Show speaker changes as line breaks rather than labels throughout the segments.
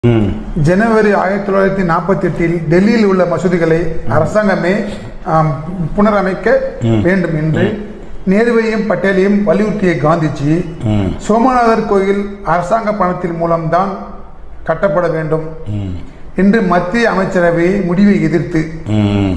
ம்
ஜனவரி ஆயிரத்தி தொள்ளாயிரத்தி நாற்பத்தி எட்டில் டெல்லியில் உள்ள மசூதிகளை அரசாங்கமே ஆம், புனரமைக்க வேண்டும் என்று நேருவையும் பட்டேலையும் வலியுறுத்திய காந்திஜி
ம்
சோமநாதர் கோயில் அரசாங்க பணத்தின் மூலம்தான் கட்டப்பட வேண்டும்
ம்
என்று மத்திய அமைச்சரவை முடிவை எதிர்த்து
ம்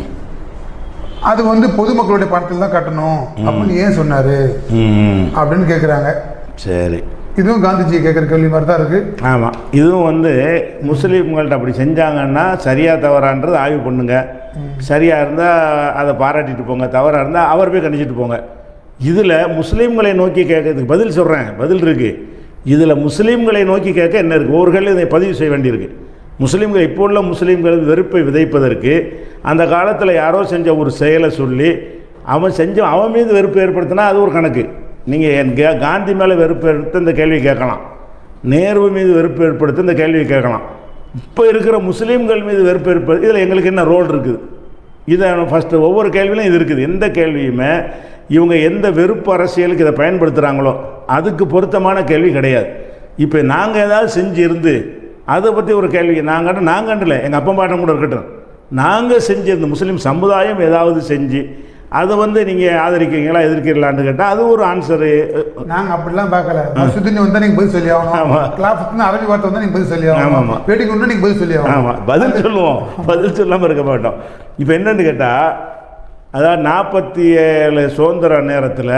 அது வந்து பொதுமக்களுடைய பணத்தில் தான் கட்டணும் அப்படின்னு ஏன் சொன்னாரு
ம்
அப்படின்னு கேட்குறாங்க
சரி
இதுவும் காந்திஜி கேட்குற கேள்வி மாதிரி தான் இருக்கு
ஆமாம் இதுவும் வந்து முஸ்லீம்கள்ட்ட அப்படி செஞ்சாங்கன்னா சரியாக தவறான்றது ஆய்வு பண்ணுங்க சரியாக இருந்தால் அதை பாராட்டிட்டு போங்க தவறாக இருந்தால் அவர் போய் கண்டிச்சிட்டு போங்க இதில் முஸ்லீம்களை நோக்கி கேட்கறதுக்கு பதில் சொல்கிறேன் பதில் இருக்குது இதில் முஸ்லீம்களை நோக்கி கேட்க என்ன இருக்குது ஒவ்வொரு கேள்வி இதை பதிவு செய்ய வேண்டியிருக்கு முஸ்லீம்கள் இப்போ உள்ள முஸ்லீம்கள் வெறுப்பை விதைப்பதற்கு அந்த காலத்தில் யாரோ செஞ்ச ஒரு செயலை சொல்லி அவன் செஞ்ச அவன் மீது வெறுப்பு ஏற்படுத்தினா அது ஒரு கணக்கு நீங்கள் காந்தி மேலே வெறுப்பு எடுத்து இந்த கேள்வி கேட்கலாம் நேரு மீது வெறுப்பு ஏற்படுத்தி இந்த கேள்வி கேட்கலாம் இப்போ இருக்கிற முஸ்லீம்கள் மீது வெறுப்பு ஏற்படுத்தி இதில் எங்களுக்கு என்ன ரோல் இருக்குது இதை ஃபஸ்ட்டு ஒவ்வொரு கேள்வியிலும் இது இருக்குது எந்த கேள்வியுமே இவங்க எந்த வெறுப்பு அரசியலுக்கு இதை பயன்படுத்துகிறாங்களோ அதுக்கு பொருத்தமான கேள்வி கிடையாது இப்போ நாங்கள் ஏதாவது செஞ்சு இருந்து அதை பற்றி ஒரு கேள்வி நாங்கள் நாங்கண்டில் எங்கள் அப்பா பாட்டம் கூட இருக்கட்டும் நாங்கள் செஞ்சு இந்த முஸ்லீம் சமுதாயம் ஏதாவது செஞ்சு அதை வந்து நீங்கள் ஆதரிக்கிறீங்களா எதிர்க்கிறீங்களான்னு கேட்டால் அது ஒரு ஆன்சரு
நாங்க அப்படிலாம் பார்க்கல மசூதின்னு வந்தா நீங்க பதில் சொல்லி
ஆமா.
ஆகணும் கிளாஃப்ட்னு அரபி வார்த்தை வந்தா நீங்க பதில் சொல்லி
ஆமா,
ஆகணும்
ஆமா.
வேடிக்கை உண்டு நீங்க பதில் சொல்லி ஆகணும்
ஆமாம் பதில் சொல்லுவோம் பதில் சொல்லாமல் இருக்க மாட்டோம் இப்போ என்னன்னு கேட்டால் அதாவது நாற்பத்தி ஏழு சுதந்திர நேரத்தில்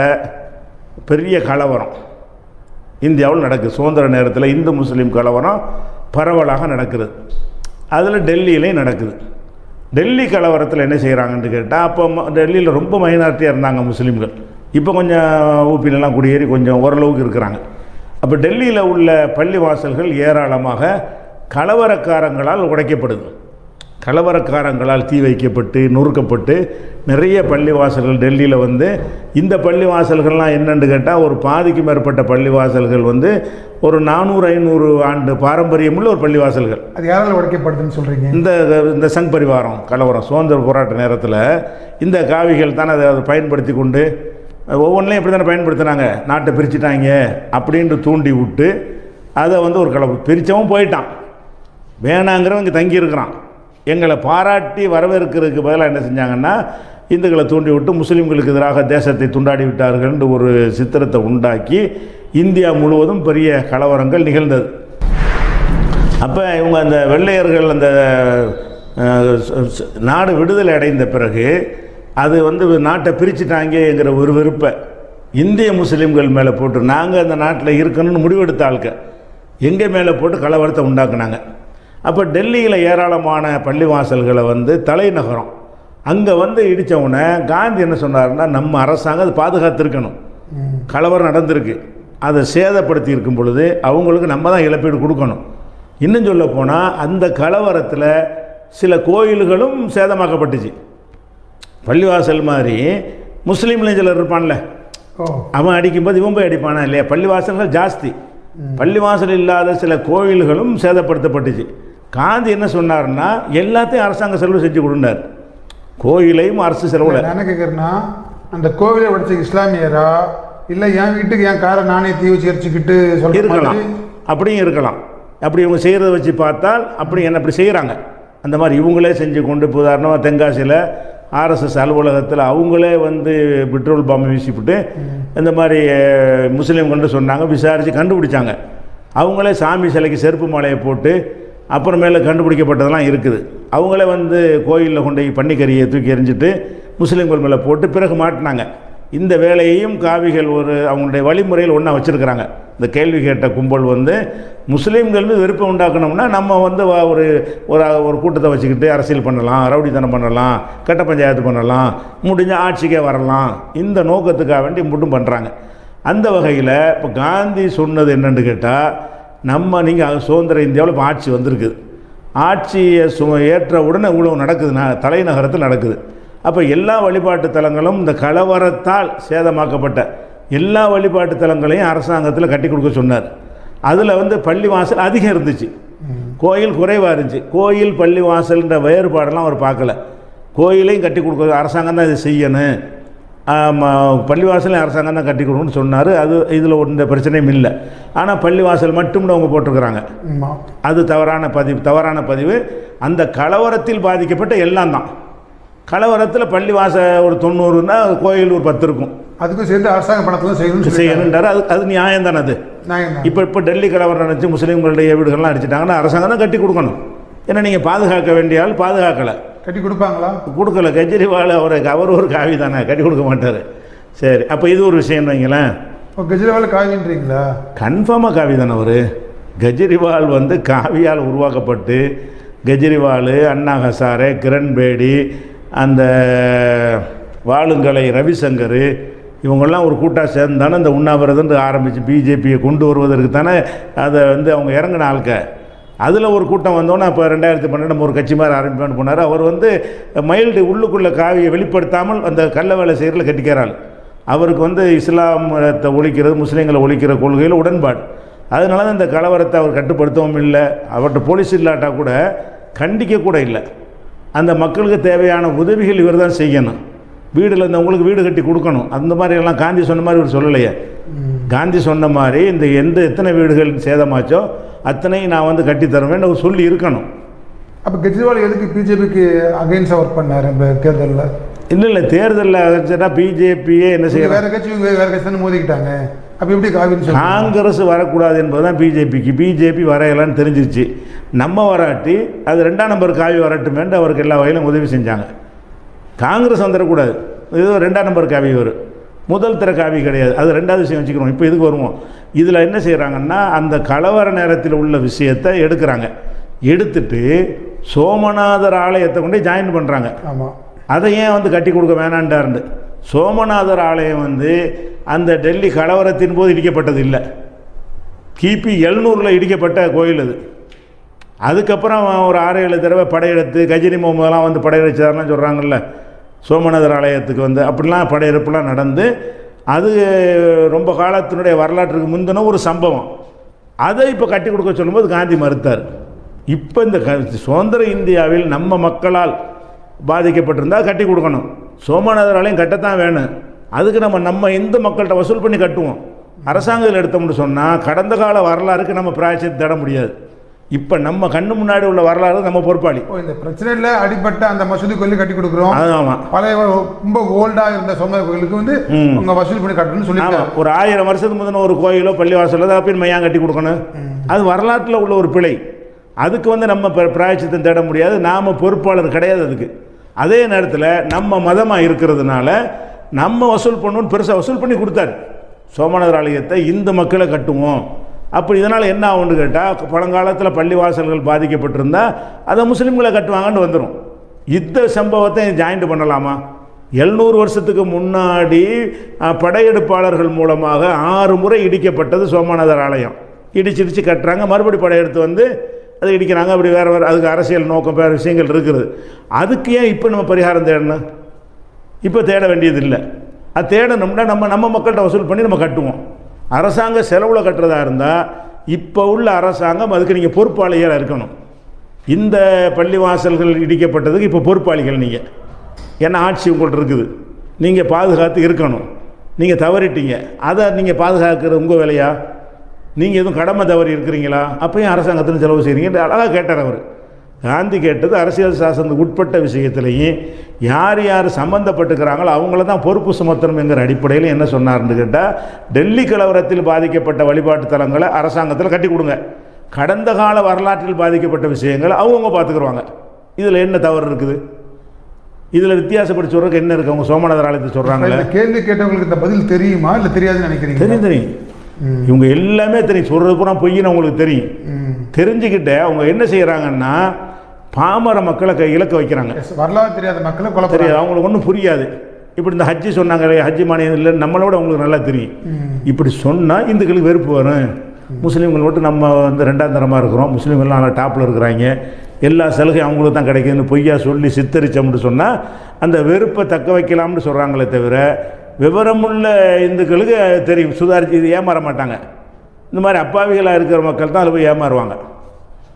பெரிய கலவரம் இந்தியாவில் நடக்குது சுதந்திர நேரத்தில் இந்து முஸ்லீம் கலவரம் பரவலாக நடக்குது அதில் டெல்லியிலையும் நடக்குது டெல்லி கலவரத்தில் என்ன செய்கிறாங்கன்னு கேட்டால் அப்போ ம- டெல்லியில் ரொம்ப மைனாரிட்டியாக இருந்தாங்க முஸ்லீம்கள் இப்போ கொஞ்சம் ஊப்பிலெல்லாம் குடியேறி கொஞ்சம் ஓரளவுக்கு இருக்கிறாங்க அப்போ டெல்லியில் உள்ள பள்ளி வாசல்கள் ஏராளமாக கலவரக்காரங்களால் உடைக்கப்படுது கலவரக்காரங்களால் தீ வைக்கப்பட்டு நொறுக்கப்பட்டு நிறைய பள்ளிவாசல்கள் டெல்லியில் வந்து இந்த பள்ளிவாசல்கள்லாம் என்னன்னு கேட்டால் ஒரு பாதிக்கு மேற்பட்ட பள்ளிவாசல்கள் வந்து ஒரு நானூறு ஐநூறு ஆண்டு பாரம்பரியமுள்ள ஒரு பள்ளிவாசல்கள்
அது யாரால உடைக்கப்படுதுன்னு சொல்றீங்க
இந்த இந்த சங் பரிவாரம் கலவரம் சுதந்திர போராட்ட நேரத்தில் இந்த காவிகள் தான் அதை அதை பயன்படுத்தி கொண்டு ஒவ்வொன்றிலையும் எப்படி தானே பயன்படுத்தினாங்க நாட்டை பிரிச்சுட்டாங்க அப்படின்ட்டு தூண்டி விட்டு அதை வந்து ஒரு கலவு பிரித்தவன் போயிட்டான் வேணாங்கிறவன் இங்கே தங்கியிருக்கிறான் எங்களை பாராட்டி வரவேற்கிறதுக்கு பதிலாக என்ன செஞ்சாங்கன்னா இந்துக்களை தூண்டி விட்டு முஸ்லீம்களுக்கு எதிராக தேசத்தை துண்டாடி விட்டார்கள்ன்ற ஒரு சித்திரத்தை உண்டாக்கி இந்தியா முழுவதும் பெரிய கலவரங்கள் நிகழ்ந்தது அப்போ இவங்க அந்த வெள்ளையர்கள் அந்த அஹ், ச- ச- நாடு விடுதலை அடைந்த பிறகு அது வந்து நாட்டை பிரிச்சுட்டாங்கங்கிற ஒரு விருப்பை இந்திய முஸ்லீம்கள் மேலே போட்டு நாங்கள் அந்த நாட்டில் இருக்கணும்னு முடிவெடுத்த ஆளுக்க எங்கள் மேலே போட்டு கலவரத்தை உண்டாக்குனாங்க அப்போ டெல்லியில் ஏராளமான பள்ளிவாசல்களை வந்து தலைநகரம் அங்கே வந்து இடித்தவுடனே காந்தி என்ன சொன்னாருன்னா நம்ம அரசாங்கம் அதை பாதுகாத்திருக்கணும் கலவரம் நடந்திருக்கு அதை சேதப்படுத்தி இருக்கும் பொழுது அவங்களுக்கு நம்ம தான் இழப்பீடு கொடுக்கணும் இன்னும் சொல்ல போனால் அந்த கலவரத்தில் சில கோயில்களும் சேதமாக்கப்பட்டுச்சு பள்ளிவாசல் மாதிரி முஸ்லீம்லையும் சிலர் இருப்பான்ல
ஓ
அவன் அடிக்கும்போது இவன் போய் அடிப்பானா இல்லையா பள்ளிவாசல்கள் ஜாஸ்தி பள்ளிவாசல் இல்லாத சில கோயில்களும் சேதப்படுத்தப்பட்டுச்சு காந்தி என்ன சொன்னார்னா எல்லாத்தையும் அரசாங்க செலவு செஞ்சு கொடுண்டார் கோயிலையும் அரசு செலவுல
நான் என்ன கேட்குறேன்னா அந்த கோவிலை உடைச்ச இஸ்லாமியரா இல்ல என் வீட்டுக்கு என் காரை நானே தீ வச்சு எரிச்சுக்கிட்டு சொல்ற
இருக்கலாம்
மாதிரி
அப்படியும் இருக்கலாம் அப்படி இவங்க செய்கிறத வச்சு பார்த்தால் அப்படி என்ன அப்படி செய்கிறாங்க அந்த மாதிரி இவங்களே செஞ்சு கொண்டு இப்போ உதாரணமாக தென்காசியில் ஆர்எஸ்எஸ் அலுவலகத்தில் அவங்களே வந்து பெட்ரோல் பாம்பை வீசிவிட்டு இந்த மாதிரி அஹ், முஸ்லீம்கள்னு சொன்னாங்க விசாரித்து கண்டுபிடிச்சாங்க அவங்களே சாமி சிலைக்கு செருப்பு மாலையை போட்டு அப்புறமேல கண்டுபிடிக்கப்பட்டதெல்லாம் இருக்குது அவங்களே வந்து கோயிலில் கொண்டு போய் பன்னிக்கறியை தூக்கி எறிஞ்சிட்டு முஸ்லீம்கள் மேலே போட்டு பிறகு மாட்டினாங்க இந்த வேலையையும் காவிகள் ஒரு அவங்களுடைய வழிமுறையில் ஒன்றா வச்சுருக்கிறாங்க இந்த கேள்வி கேட்ட கும்பல் வந்து முஸ்லீம்கள் மீது விருப்பம் உண்டாக்கணும்னா நம்ம வந்து வ- ஒரு ஒரு ஒரு கூட்டத்தை வச்சுக்கிட்டு அரசியல் பண்ணலாம் ரவுடித்தனம் பண்ணலாம் கட்ட பஞ்சாயத்து பண்ணலாம் முடிஞ்ச ஆட்சிக்கே வரலாம் இந்த நோக்கத்துக்காக வேண்டி மட்டும் பண்ணுறாங்க அந்த வகையில் இப்போ காந்தி சொன்னது என்னன்னு கேட்டால் நம்ம நீங்கள் சுதந்திர இந்தியாவில் இப்போ ஆட்சி வந்திருக்குது ஆட்சியை சு ஏற்ற உடனே இவ்வளவு நடக்குதுன்னா தலைநகரத்தில் நடக்குது அப்போ எல்லா வழிபாட்டு தலங்களும் இந்த கலவரத்தால் சேதமாக்கப்பட்ட எல்லா வழிபாட்டு தலங்களையும் அரசாங்கத்தில் கட்டி கொடுக்க சொன்னார் அதில் வந்து பள்ளிவாசல் அதிகம் இருந்துச்சு கோயில் குறைவாக இருந்துச்சு கோயில் பள்ளிவாசல்ன்ற வேறுபாடெல்லாம் அவர் பார்க்கல கோயிலையும் கட்டி கொடுக்க அரசாங்கம் தான் இதை செய்யணும் ஆமாம், பள்ளிவாசலையும் அரசாங்கம் தான் கட்டி கொடுக்கணும்னு சொன்னார் அது இதில் எந்த பிரச்சனையும் இல்லை ஆனால் பள்ளிவாசல் மட்டும்னு அவங்க போட்டிருக்கிறாங்க
ஆமா
அது தவறான பதிவு தவறான பதிவு அந்த கலவரத்தில் பாதிக்கப்பட்ட எல்லாம் தான் கலவரத்தில் பள்ளிவாச ஒரு தொண்ணூறுனா கோயில் ஒரு பத்து இருக்கும்
அதுக்கும் சேர்த்து அரசாங்க பணத்துல செய்யணும்னு சொல்லி
செய்யணுன்றாரு அது அது நியாயம் தானே அது
நியாயம்
இப்போ இப்போ டெல்லி கலவரம் நினச்சி முஸ்லீம்களுடைய வீடுகள்லாம் அடிச்சிட்டாங்கன்னா அரசாங்கம் தான் கட்டி கொடுக்கணும் ஏன்னா நீங்கள் பாதுகாக்க வேண்டிய ஆள் பாதுகாக்கலை
கட்டி கொடுப்பாங்களா
கொடுக்கல கெஜ்ரிவால் அவரை அவர் ஒரு காவி தானே கட்டி கொடுக்க மாட்டார் சரி அப்போ இது ஒரு விஷயம் வைங்களேன்
இப்போ கெஜ்ரிவால் காவின்றீங்களா
கன்ஃபார்மாக காவி தானே அவர் கெஜ்ரிவால் வந்து காவியால் உருவாக்கப்பட்டு கெஜ்ரிவால் அண்ணா ஹசாரே கிரண் பேடி அந்த வாளுங்கலை ரவிசங்கர் இவங்கெல்லாம் ஒரு கூட்டாக சேர்ந்து தானே இந்த உண்ணாவிரதம் ஆரம்பித்து பிஜேபியை கொண்டு வருவதற்கு தானே அதை வந்து அவங்க இறங்கின ஆள்க அதில் ஒரு கூட்டம் வந்தோன்னே அப்போ ரெண்டாயிரத்தி பன்னெண்டு ஒரு கட்சி மாதிரி ஆரம்பிப்பான்னு போனார் அவர் வந்து மைல்டு உள்ளுக்குள்ள காவியை வெளிப்படுத்தாமல் அந்த கள்ள வேலை செய்கிறதுல கட்டிக்கிறாள் அவருக்கு வந்து இஸ்லாமத்தை ஒழிக்கிறது முஸ்லீம்களை ஒழிக்கிற கொள்கையில் உடன்பாடு அதனால தான் இந்த கலவரத்தை அவர் கட்டுப்படுத்தவும் இல்லை அவர்கிட்ட போலீஸ் இல்லாட்டா கூட கண்டிக்க கூட இல்லை அந்த மக்களுக்கு தேவையான உதவிகள் இவர் தான் செய்யணும் வீடில் இருந்தவங்களுக்கு வீடு கட்டி கொடுக்கணும் அந்த மாதிரி எல்லாம் காந்தி சொன்ன மாதிரி இவர் சொல்லலையே காந்தி சொன்ன மாதிரி இந்த எந்த எத்தனை வீடுகள் சேதமாச்சோ அத்தனையும் நான் வந்து கட்டி தருவேன்னு அவர் சொல்லி இருக்கணும்
அப்ப கெஜ்ரிவால் எதுக்கு பிஜேபிக்கு அகைன்ஸ்டா ஒர்க் பண்ணாரு இந்த தேர்தலில்
இல்லை இல்லை தேர்தலில் வச்சுட்டா பிஜேபியே என்ன செய்யறாங்க
வேற கட்சி இவங்க வேற கட்சி தானே மோதிக்கிட்டாங்க அப்ப எப்படி காவின்னு சொல்லுங்க
காங்கிரஸ் வரக்கூடாது என்பது தான் பிஜேபிக்கு பிஜேபி வரையலான்னு தெரிஞ்சிருச்சு நம்ம வராட்டி அது ரெண்டாம் நம்பர் காவி வரட்டுமேன்ட்டு அவருக்கு எல்லா வகையிலும் உதவி செஞ்சாங்க காங்கிரஸ் வந்துடக்கூடாது இது ஒரு ரெண்டாம் நம்பர் காவி வரும் முதல் தர காவி கிடையாது அது ரெண்டாவது விஷயம் வச்சுக்கிறோம் இப்போ இதுக்கு வருவோம் இதில் என்ன செய்கிறாங்கன்னா அந்த கலவர நேரத்தில் உள்ள விஷயத்தை எடுக்கிறாங்க எடுத்துட்டு சோமநாதர் ஆலயத்தை கொண்டு ஜாயின் பண்ணுறாங்க
ஆமா
அதை ஏன் வந்து கட்டி கொடுக்க வேணான்டார்னு சோமநாதர் ஆலயம் வந்து அந்த டெல்லி கலவரத்தின் போது இடிக்கப்பட்டது இல்லை கிபி எழுநூறில் இடிக்கப்பட்ட கோயில் அது அதுக்கப்புறம் ஒரு ஆறு ஏழு தடவை படையெடுத்து கஜினி முகமதுலாம் வந்து படையெடுத்தாருன்னு சொல்கிறாங்கல்ல சோமநாதர் ஆலயத்துக்கு வந்து அப்படிலாம் படையெடுப்புலாம் நடந்து அது ரொம்ப காலத்தினுடைய வரலாற்றுக்கு முந்தின ஒரு சம்பவம் அதை இப்போ கட்டி கொடுக்க சொல்லும்போது காந்தி மறுத்தார் இப்போ இந்த க சுதந்திர இந்தியாவில் நம்ம மக்களால் பாதிக்கப்பட்டிருந்தால் கட்டி கொடுக்கணும் சோமநாதர் ஆலயம் கட்டத்தான் வேணும் அதுக்கு நம்ம நம்ம இந்து மக்கள்கிட்ட வசூல் பண்ணி கட்டுவோம் அரசாங்கத்தில் எடுத்தோம்னு சொன்னால் கடந்த கால வரலாறுக்கு நம்ம பிராய்ச்சியத்தை தேட முடியாது இப்போ நம்ம கண்ணு முன்னாடி உள்ள வரலாறு நம்ம பொறுப்பாளி
ஓ இந்த பிரச்சனையில அடிப்பட்ட அந்த மசூதி கோயில் கட்டி கொடுக்குறோம்
ஆமாம்
பழைய ரொம்ப ஓல்டா இருந்த சோம கோயிலுக்கு வந்து
ம்.
உங்க வசூல் பண்ணி கட்டணும்னு சொல்லியிருக்காங்க
ஆமாம் ஒரு ஆயிரம் வருஷத்துக்கு முந்தின ஒரு கோயிலோ பள்ளிவாசலோ அதை பின் மையம் கட்டி கொடுக்கணும் அது வரலாற்றில் உள்ள ஒரு பிழை அதுக்கு வந்து நம்ம பிர- பிராயச்சித்தம் தேட முடியாது நாம் பொறுப்பாளர் கிடையாது அதுக்கு அதே நேரத்தில் நம்ம மதமாக இருக்கிறதுனால நம்ம வசூல் பண்ணணும்னு பெருசாக வசூல் பண்ணி கொடுத்தாரு சோமநாதர் ஆலயத்தை இந்து மக்களை கட்டுவோம் அப்படி இதனால் என்ன ஆகும்னு கேட்டால் பழங்காலத்தில் பள்ளிவாசல்கள் பாதிக்கப்பட்டிருந்தா அதை முஸ்லீம்களை கட்டுவாங்கன்னு வந்துடும் இந்த சம்பவத்தை ஜாயிண்ட் பண்ணலாமா எழுநூறு வருஷத்துக்கு முன்னாடி அஹ், படையெடுப்பாளர்கள் மூலமாக ஆறு முறை இடிக்கப்பட்டது சோமநாதர் ஆலயம் இடிச்சு இடிச்சு கட்டுறாங்க மறுபடி படையெடுத்து வந்து அதை இடிக்கிறாங்க அப்படி வேறு வேறு அதுக்கு அரசியல் நோக்கம் வேறு விஷயங்கள் இருக்குது அதுக்கு ஏன் இப்போ நம்ம பரிகாரம் தேடணும் இப்போ தேட வேண்டியது இல்லை அது தேடணும்னா நம்ம நம்ம மக்கள்கிட்ட வசூல் பண்ணி நம்ம கட்டுவோம் அரசாங்க செலவில் கட்டுறதா இருந்தால் இப்போ உள்ள அரசாங்கம் அதுக்கு நீங்கள் பொறுப்பாளியாக இருக்கணும் இந்த பள்ளிவாசல்கள் இடிக்கப்பட்டதுக்கு இப்போ பொறுப்பாளிகள் நீங்கள் ஏன்னா ஆட்சி உங்கள்கிட்ட இருக்குது நீங்கள் பாதுகாத்து இருக்கணும் நீங்கள் தவறிட்டீங்க அதை நீங்கள் பாதுகாக்கிறது உங்கள் வேலையா நீங்கள் எதுவும் கடமை தவறி இருக்கிறீங்களா அப்பயும் அரசாங்கத்தில் செலவு செய்கிறீங்க அழகாக கேட்டார் அவர் காந்தி கேட்டது அரசியல் சாசனத்துக்கு உட்பட்ட விஷயத்திலையும் யார் யார் சம்மந்தப்பட்டுக்கிறாங்களோ அவங்கள தான் பொறுப்பு சுமத்தணுங்கிற அடிப்படையில் என்ன சொன்னார்னு கேட்டால் டெல்லி கலவரத்தில் பாதிக்கப்பட்ட வழிபாட்டு தலங்களை அரசாங்கத்தில் கட்டி கொடுங்க கடந்த கால வரலாற்றில் பாதிக்கப்பட்ட விஷயங்களை அவங்கவுங்க பார்த்துக்குருவாங்க இதில் என்ன தவறு இருக்குது இதில் வித்தியாசப்பட்டு சொல்கிறதுக்கு என்ன இருக்குது அவங்க சோமநாதர் ஆலயத்தை சொல்கிறாங்களே
இந்த கேள்வி கேட்டவங்களுக்கு இந்த பதில் தெரியுமா இல்ல தெரியாதுன்னு நினைக்கிறீங்க
தெரியும் தெரியும் இவங்க எல்லாமே தெரியும் சொல்கிறது பூரா பொய்ன்னு அவங்களுக்கு தெரியும்
ம்.
தெரிஞ்சுக்கிட்டு அவங்க என்ன செய்கிறாங்கன்னா பாமர மக்களை கை இலக்க வைக்கிறாங்க
Yes, வரலாறு தெரியாத மக்களை கொலை
தெரியாது அவங்களுக்கு ஒன்றும் புரியாது இப்படி இந்த ஹஜ்ஜி சொன்னாங்க இல்லையா, ஹஜ்ஜி மானியம் இல்லை நம்மளோட அவங்களுக்கு நல்லா தெரியும் இப்படி சொன்னால் இந்துக்களுக்கு வெறுப்பு வரும் முஸ்லீம்கள் மட்டும் நம்ம வந்து ரெண்டாம் தரமாக இருக்கிறோம் முஸ்லீம்கள்லாம் நல்லா டாப்பில் இருக்கிறாங்க எல்லா சலுகையும் அவங்களுக்கு தான் கிடைக்குதுன்னு பொய்யா சொல்லி சித்தரிச்சோம்னு சொன்னால் அந்த வெறுப்பை தக்க வைக்கலாம்னு சொல்கிறாங்களே தவிர விவரமுள்ள இந்துக்களுக்கு தெரியும் சுதாரிச்சு இது ஏமாற மாட்டாங்க இந்த மாதிரி அப்பாவிகளாக இருக்கிற மக்கள் தான் அதில் போய் ஏமாறுவாங்க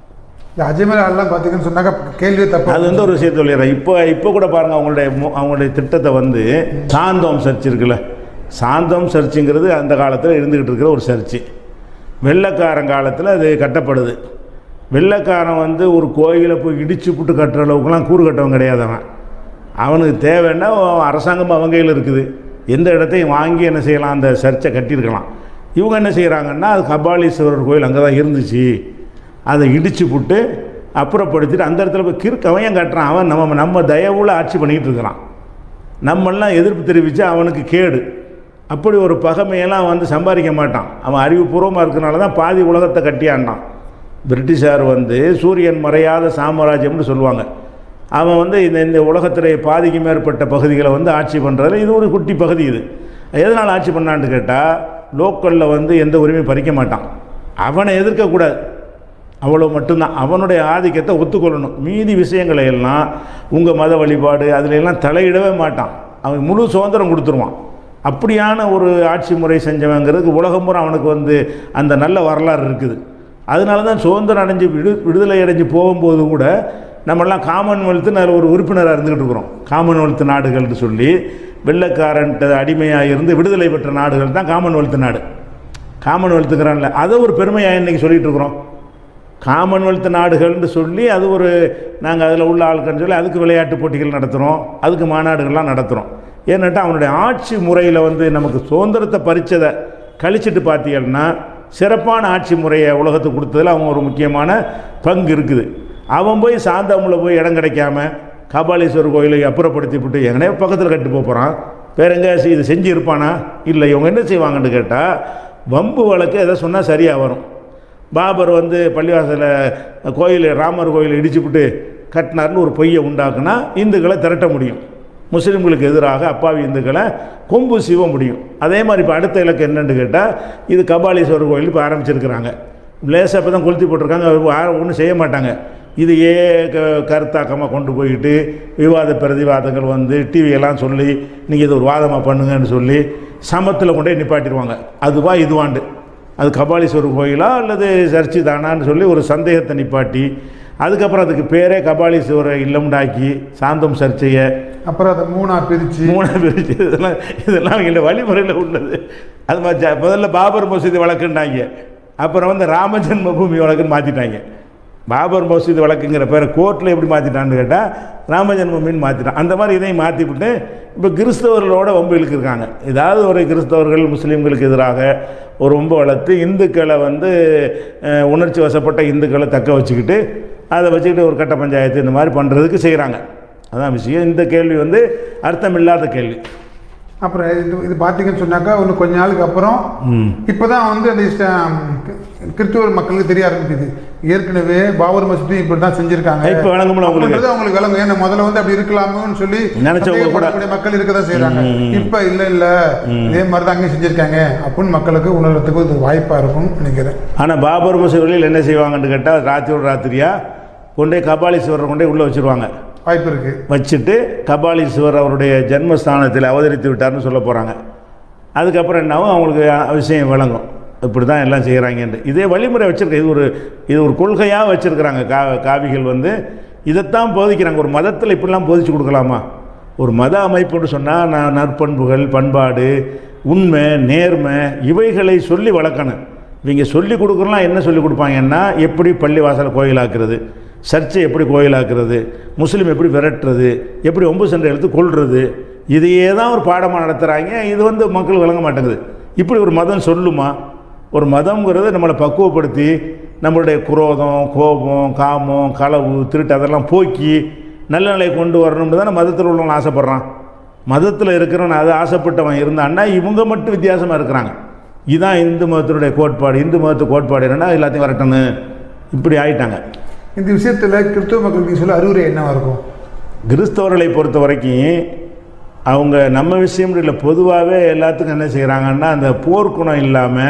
இந்த அஜ்மீர் எல்லாம் பார்த்தீங்கன்னு சொன்னாக்க கேள்வியே தப்பு
அது வந்து ஒரு விஷயத்தை சொல்லிடுறேன் இப்போ இப்போ கூட பாருங்கள் அவங்களுடைய மு- அவங்களுடைய திட்டத்தை வந்து சாந்தோம் சர்ச் இருக்குல்ல சாந்தோம் சர்ச்சுங்கிறது அந்த காலத்தில் இருந்துக்கிட்டு இருக்கிற ஒரு சர்ச்சு வெள்ளைக்காரன் காலத்தில் அது கட்டப்படுது வெள்ளைக்காரன் வந்து ஒரு கோயிலை போய் இடிச்சு புட்டு கட்டுற அளவுக்குலாம் கூறு கட்டவன் கிடையாது அவன் அவனுக்கு தேவைன்னா அரசாங்கம் அவங்க கையில் இருக்குது எந்த இடத்தையும் வாங்கி என்ன செய்யலாம் அந்த சர்ச்சை கட்டியிருக்கலாம் இவங்க என்ன செய்கிறாங்கன்னா அது கபாலீஸ்வரர் கோயில் அங்கே தான் இருந்துச்சு அதை இடிச்சு புட்டு அப்புறப்படுத்திட்டு அந்த இடத்துல போய் கிறுக்கு அவன் ஏன் கட்டுறான் அவன் நம்ம நம்ம தயவுல ஆட்சி பண்ணிக்கிட்டு இருக்கிறான் நம்மெல்லாம் எதிர்ப்பு தெரிவித்து அவனுக்கு கேடு அப்படி ஒரு பகைமையெல்லாம் வந்து சம்பாதிக்க மாட்டான் அவன் அறிவுபூர்வமாக இருக்கிறனால தான் பாதி உலகத்தை கட்டியாண்டான் பிரிட்டிஷார் வந்து சூரியன் மறையாத சாம்ராஜ்யம்னு சொல்லுவாங்க அவன் வந்து இந்த இந்த உலகத்திலே பாதிக்கு மேற்பட்ட பகுதிகளை வந்து ஆட்சி பண்ணுறதுல இது ஒரு குட்டி பகுதி இது எதனால் ஆட்சி பண்ணான்னு கேட்டால் லோக்கலில் வந்து எந்த உரிமையும் பறிக்க மாட்டான் அவனை எதிர்க்கக்கூடாது அவ்வளோ மட்டும்தான் அவனுடைய ஆதிக்கத்தை ஒத்துக்கொள்ளணும் மீதி விஷயங்களை எல்லாம் உங்கள் மத வழிபாடு அதுல எல்லாம் தலையிடவே மாட்டான் அவன் முழு சுதந்திரம் கொடுத்துருவான் அப்படியான ஒரு ஆட்சி முறை செஞ்சவங்கிறதுக்கு உலகம் பூரா அவனுக்கு வந்து அந்த நல்ல வரலாறு இருக்குது அதனால தான் சுதந்திரம் அடைஞ்சு விடு விடுதலை அடைஞ்சு போகும்போது கூட நம்மெல்லாம் காமன்வெல்த்துன்னு அதில் ஒரு உறுப்பினராக இருந்துக்கிட்டு இருக்கிறோம் காமன்வெல்த் நாடுகள்னு சொல்லி வெள்ளைக்காரன்ட்ட அடிமையாக இருந்து விடுதலை பெற்ற நாடுகள் தான் காமன்வெல்த் நாடு காமன்வெல்த்துங்கிறான்ல அதை ஒரு பெருமையாக இன்னைக்கு சொல்லிட்டு இருக்கிறோம் காமன்வெல்த் நாடுகள்னு சொல்லி அது ஒரு நாங்கள் அதில் உள்ள ஆட்கள்னு சொல்லி அதுக்கு விளையாட்டு போட்டிகள் நடத்துகிறோம் அதுக்கு மாநாடுகள்லாம் நடத்துகிறோம் ஏன்னாட்டா அவனுடைய ஆட்சி முறையில் வந்து நமக்கு சுதந்திரத்தை பறிச்சதை கழிச்சிட்டு பார்த்தீங்கன்னா சிறப்பான ஆட்சி முறையை உலகத்துக்கு கொடுத்ததில் அவங்க ஒரு முக்கியமான பங்கு இருக்குது அவன் போய் சாந்தாமில் போய் இடம் கிடைக்காம கபாலீஸ்வரர் கோயிலை அப்புறப்படுத்தி விட்டு எங்கனே பக்கத்தில் கட்டு போகிறான் வேற எங்கே இது செஞ்சு இருப்பானா இல்லை இவங்க என்ன செய்வாங்கன்னு கேட்டால் வம்பு வழக்கு எதை சொன்னால் சரியாக வரும் பாபர் வந்து பள்ளிவாசலில் கோயில் ராமர் கோயிலை இடிச்சுப்புட்டு கட்டினார்னு ஒரு பொய்யை உண்டாக்குனா இந்துக்களை திரட்ட முடியும் முஸ்லீம்களுக்கு எதிராக அப்பாவி இந்துக்களை கொம்பு சீவ முடியும் அதே மாதிரி இப்போ அடுத்த இலக்கு என்னன்னு கேட்டால் இது கபாலீஸ்வரர் கோயில் இப்போ ஆரம்பிச்சிருக்கிறாங்க லேசாக இப்போ தான் கொளுத்தி போட்டிருக்காங்க ஒன்றும் செய்ய மாட்டாங்க இதையே க கருத்தாக்கமாக கொண்டு போயிட்டு விவாத பிரதிவாதங்கள் வந்து டிவியெல்லாம் சொல்லி நீங்கள் இது ஒரு வாதமாக பண்ணுங்கன்னு சொல்லி சமத்தில் கொண்டே நிப்பாட்டிடுவாங்க அதுவா இதுவாண்டு அது கபாலீஸ்வரர் கோயிலா அல்லது சர்ச்சு தானான்னு சொல்லி ஒரு சந்தேகத்தை நிப்பாட்டி அதுக்கப்புறம் அதுக்கு பேரே கபாலீஸ்வரர் இல்லம்டாக்கி சாந்தம் சர்ச்சையை
அப்புறம் அதை மூணா பிரிச்சு
மூணு பிரிச்சு இதெல்லாம் இதெல்லாம் இல்லை வழிமுறையில் உள்ளது அது மாதிரி ஜ- முதல்ல பாபர் மசூதி வழக்குன்னாங்க அப்புறம் வந்து ராம ஜென்ம பூமி வழக்குன்னு மாற்றிட்டாங்க பாபர் மசூதி வழக்குங்கிற பேரை கோர்ட்டில் எப்படி மாற்றிட்டான்னு கேட்டால் ராம ஜென்மபூமின்னு மாற்றிட்டான் அந்த மாதிரி இதையும் மாற்றிவிட்டு இப்போ கிறிஸ்தவர்களோட வம்பு இழுக்கிருக்காங்க ஏதாவது ஒரு கிறிஸ்தவர்கள் முஸ்லீம்களுக்கு எதிராக ஒரு வம்பு வளர்த்து இந்துக்களை வந்து அஹ், உணர்ச்சி வசப்பட்ட இந்துக்களை தக்க வச்சுக்கிட்டு அதை வச்சுக்கிட்டு ஒரு கட்ட பஞ்சாயத்து இந்த மாதிரி பண்ணுறதுக்கு செய்கிறாங்க அதான் விஷயம் இந்த கேள்வி வந்து அர்த்தமில்லாத கேள்வி
அப்புறம் இது இது பார்த்தீங்கன்னு சொன்னாக்கா இன்னும் கொஞ்ச நாளுக்கு அப்புறம்
ம்
இப்போதான் வந்து அந்த இஸ்லாம் கிறிஸ்துவ மக்களுக்கு தெரிய ஆரம்பிக்குது ஏற்கனவே பாபர் மசூதி இப்படி தான் செஞ்சிருக்காங்க
இப்ப விளங்கும்ல உங்களுக்கு?
அப்படின்றது அவங்களுக்கு விளங்கும் ஏன்னா முதல்ல வந்து அப்படி இருக்கலாமோன்னு சொல்லி
நினைச்சவங்க கூட.
சந்தேகப்படக்கூடிய மக்கள் இருக்க தான் செய்யறாங்க இப்ப இல்ல இல்ல இதே மாதிரி தான் அங்கேயும் செஞ்சிருக்காங்க அப்படின்னு மக்களுக்கு உணர்றதுக்கு இது வாய்ப்பா இருக்கும்னு நினைக்கிறேன்
ஆனால் பாபர் மசூதியில் என்ன செய்வாங்கன்னு கேட்டால் ராத்திரோட ராத்திரியா கொண்டே கபாலீஸ்வரரை கொண்டே உள்ளே வச்சுருவாங்க
வாய்ப்பு இருக்கு
வச்சுட்டு கபாலீஸ்வரர் அவருடைய ஜென்மஸ்தானத்தில் அவதரித்து விட்டார்னு சொல்ல போகிறாங்க அதுக்கப்புறம் என்னாகும் அவங்களுக்கு விஷயம் விளங்கும் இப்படி தான் எல்லாம் செய்கிறாங்கன்ட்டு இதே வழிமுறை வச்சுருக்க இது ஒரு இது ஒரு கொள்கையாக வச்சுருக்கிறாங்க கா காவிகள் வந்து இதைத்தான் போதிக்கிறாங்க ஒரு மதத்தில் இப்படிலாம் போதிச்சு கொடுக்கலாமா ஒரு மத அமைப்புன்னு சொன்னால் நான் நற்பண்புகள் பண்பாடு உண்மை நேர்மை இவைகளை சொல்லி வளர்க்கணும் இவங்க சொல்லி கொடுக்குறலாம் என்ன சொல்லி கொடுப்பாங்கன்னா எப்படி பள்ளி வாசலை கோயிலாக்குறது சர்ச்சை எப்படி கோயிலாக்குறது முஸ்லீம் எப்படி விரட்டுறது எப்படி ஒம்பு சண்டை எடுத்து கொள்வது இதையே தான் ஒரு பாடமாக நடத்துகிறாங்க இது வந்து மக்கள் விளங்க மாட்டேங்குது இப்படி ஒரு மதம் சொல்லுமா ஒரு மதம்ங்கிறது நம்மளை பக்குவப்படுத்தி நம்மளுடைய குரோதம் கோபம் காமம் களவு திருட்டு அதெல்லாம் போக்கி நல்ல நிலையை கொண்டு வரணும்னு தானே மதத்தில் உள்ளவங்க ஆசைப்பட்றான் மதத்தில் இருக்கிறவன் அது ஆசைப்பட்டவன் இருந்தான்னா இவங்க மட்டும் வித்தியாசமாக இருக்கிறாங்க இதுதான் இந்து மதத்தினுடைய கோட்பாடு இந்து மதத்து கோட்பாடு என்னன்னா எல்லாத்தையும் வரட்டணும் இப்படி ஆயிட்டாங்க
இந்த விஷயத்துல கிறிஸ்துவ மக்களுக்கு சொல்ல அறிவுரை என்னவா இருக்கும்
கிறிஸ்தவர்களை பொறுத்த வரைக்கும் அவங்க நம்ம விஷயம் இல்லை பொதுவாகவே எல்லாத்துக்கும் என்ன செய்கிறாங்கன்னா அந்த போர்க்குணம்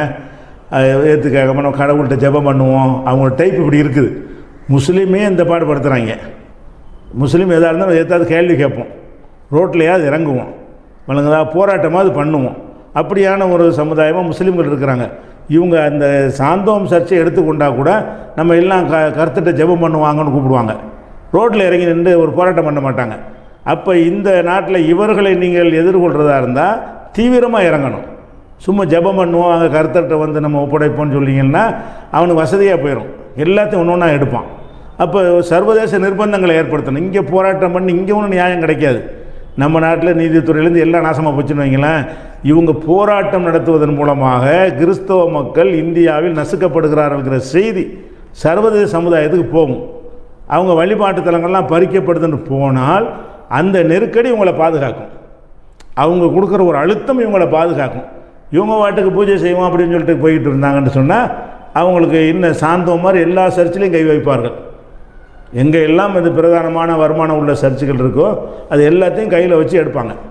இல்லாமல் ஏற்றுக்காக நம்ம கடவுள்கிட்ட ஜெபம் பண்ணுவோம் அவங்களோட டைப் இப்படி இருக்குது முஸ்லீமே இந்த பாடுபடுத்துகிறாங்க முஸ்லீம் எதாக இருந்தாலும் ஏதாவது கேள்வி கேட்போம் ரோட்லையாவது இறங்குவோம் வழங்குதா போராட்டமாவது பண்ணுவோம் அப்படியான ஒரு சமுதாயமாக முஸ்லீம்கள் இருக்கிறாங்க இவங்க அந்த சாந்தோம் சர்ச்சை எடுத்துக்கொண்டா கூட நம்ம எல்லாம் க கருத்துட்ட ஜெபம் பண்ணுவாங்கன்னு கூப்பிடுவாங்க ரோட்டில் இறங்கி நின்று ஒரு போராட்டம் பண்ண மாட்டாங்க அப்போ இந்த நாட்டில் இவர்களை நீங்கள் எதிர்கொள்கிறதா இருந்தால் தீவிரமாக இறங்கணும் சும்மா ஜெபம் பண்ணுவோம் அங்கே கருத்தர்கிட்ட வந்து நம்ம ஒப்படைப்போம்னு சொல்லிங்கன்னா அவனுக்கு வசதியாக போயிடும் எல்லாத்தையும் ஒன்று ஒன்றா எடுப்பான் அப்போ சர்வதேச நிர்பந்தங்களை ஏற்படுத்தணும் இங்கே போராட்டம் பண்ணி இங்கே ஒன்றும் நியாயம் கிடைக்காது நம்ம நாட்டில் நீதித்துறையிலேருந்து எல்லாம் நாசமாக போச்சுன்னு வைங்களேன் இவங்க போராட்டம் நடத்துவதன் மூலமாக கிறிஸ்தவ மக்கள் இந்தியாவில் நசுக்கப்படுகிறார்கள்ங்கிற செய்தி சர்வதேச சமுதாயத்துக்கு போகும் அவங்க வழிபாட்டு தலங்கள்லாம் பறிக்கப்படுதுன்னு போனால் அந்த நெருக்கடி உங்களை பாதுகாக்கும் அவங்க கொடுக்குற ஒரு அழுத்தம் இவங்களை பாதுகாக்கும் இவங்க வாட்டுக்கு பூஜை செய்வோம் அப்படின்னு சொல்லிட்டு போய்கிட்டு இருந்தாங்கன்னு சொன்னால் அவங்களுக்கு இன்னும் சாந்தம் மாதிரி எல்லா சர்ச்சிலையும் கை வைப்பார்கள் எங்கே எல்லாம் இது பிரதானமான வருமானம் உள்ள சர்ச்சுகள் இருக்கோ அது எல்லாத்தையும் கையில் வச்சு எடுப்பாங்க